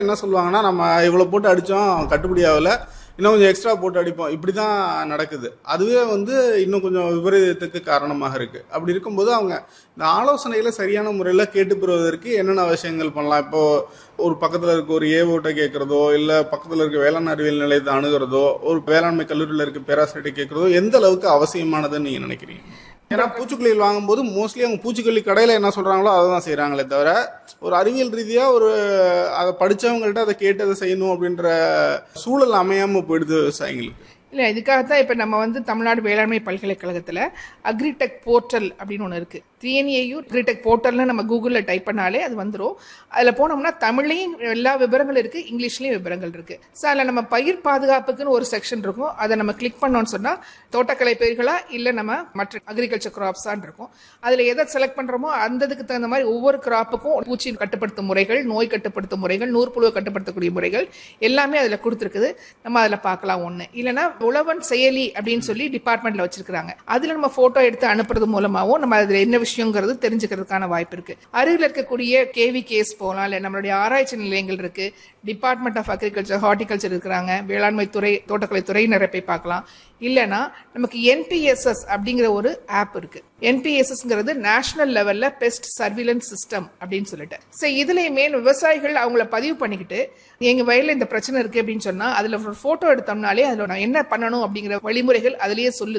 என்ன சொல்லுவாங்கன்னா நம்ம இவ்வளோ போட்டு அடித்தோம் கட்டுப்படி ஆகல இன்னும் கொஞ்சம் எக்ஸ்ட்ரா போட்டு அடிப்போம் இப்படி தான் நடக்குது அதுவே வந்து இன்னும் கொஞ்சம் விபரீதத்துக்கு காரணமாக இருக்குது அப்படி இருக்கும்போது அவங்க இந்த ஆலோசனைகளை சரியான முறையில் கேட்டு பெறுவதற்கு என்னென்ன விஷயங்கள் பண்ணலாம் இப்போ ஒரு பக்கத்தில் இருக்க ஒரு ஏவோட்ட கேட்குறதோ இல்லை பக்கத்தில் இருக்க வேளாண் அறிவியல் நிலையத்தை அணுகிறதோ ஒரு வேளாண்மை கல்லூரியில் இருக்க பேராசிரியர்கிட்ட கேட்குறதோ எந்த அளவுக்கு அவசியமானதுன்னு நீங்கள் நினைக்கிறீங்க ஏன்னா பூச்சிக்கொல்லிகள் வாங்கும்போது மோஸ்ட்லி அவங்க பூச்சிக்கொல்லி கடையில் என்ன சொல்கிறாங்களோ அதை தான் செய்கிறாங்களே தவிர ஒரு அறிவியல் ரீதியாக ஒரு அதை படித்தவங்கள்ட்ட அதை கேட்டு அதை செய்யணும் அப்படின்ற சூழல் அமையாமல் போயிடுது விவசாயிங்களுக்கு இல்லை இதுக்காக தான் இப்போ நம்ம வந்து தமிழ்நாடு வேளாண்மை பல்கலைக்கழகத்தில் அக்ரிடெக் போர்ட்டல் அப்படின்னு ஒன்று இருக்குது டிஎன்ஏயு அக்ரிடெக் போர்ட்டல்னு நம்ம கூகுளில் டைப் பண்ணாலே அது வந்துடும் அதில் போனோம்னா தமிழ்லையும் எல்லா விவரங்களும் இருக்குது இங்கிலீஷ்லேயும் விவரங்கள் இருக்குது ஸோ அதில் நம்ம பயிர் பாதுகாப்புக்குன்னு ஒரு செக்ஷன் இருக்கும் அதை நம்ம கிளிக் பண்ணோம்னு சொன்னால் தோட்டக்கலை பயிர்களா இல்லை நம்ம மற்ற அக்ரிகல்ச்சர் கிராப்ஸான் இருக்கும் அதில் எதை செலக்ட் பண்ணுறோமோ அந்த இதுக்கு தகுந்த மாதிரி ஒவ்வொரு கிராப்புக்கும் பூச்சி கட்டுப்படுத்தும் முறைகள் நோய் கட்டுப்படுத்தும் முறைகள் நூற்புழுவை கட்டுப்படுத்தக்கூடிய முறைகள் எல்லாமே அதில் கொடுத்துருக்குது நம்ம அதில் பார்க்கலாம் ஒன்று இல்லைன்னா உழவன் செயலி அப்படின்னு சொல்லி டிபார்ட்மெண்ட்ல வச்சிருக்காங்க அதுல நம்ம போட்டோ எடுத்து அனுப்புறது மூலமாவும் நம்ம அதுல என்ன விஷயங்கிறது தெரிஞ்சுக்கிறதுக்கான வாய்ப்பு இருக்கு அருகில் இருக்கக்கூடிய கேவி கேஸ் போகலாம் இல்ல நம்மளுடைய ஆராய்ச்சி நிலையங்கள் இருக்கு டிபார்ட்மெண்ட் ஆஃப் அக்ரிகல்ச்சர் ஹார்டிகல்ச்சர் இருக்கிறாங்க வேளாண்மை துறை தோட்டக்கலை துறையினரை போய் பார்க்கலாம் இல்லைன்னா நமக்கு என்பிஎஸ்எஸ் அப்படிங்கிற ஒரு ஆப் இருக்கு என்பிஎஸ்எஸ்ங்கிறது நேஷனல் லெவல்ல பெஸ்ட் சர்வீலன்ஸ் சிஸ்டம் அப்படின்னு சொல்லிட்டு ஸோ இதுலயுமே விவசாயிகள் அவங்கள பதிவு பண்ணிக்கிட்டு எங்க வயல்ல இந்த பிரச்சனை இருக்கு அப்படின்னு சொன்னா அதுல ஒரு போட்டோ எடுத்தோம்னாலே அதுல நான் என்ன பண்ணணும் அப்படிங்கிற வழிமுறைகள் அதுலயே சொல்லுது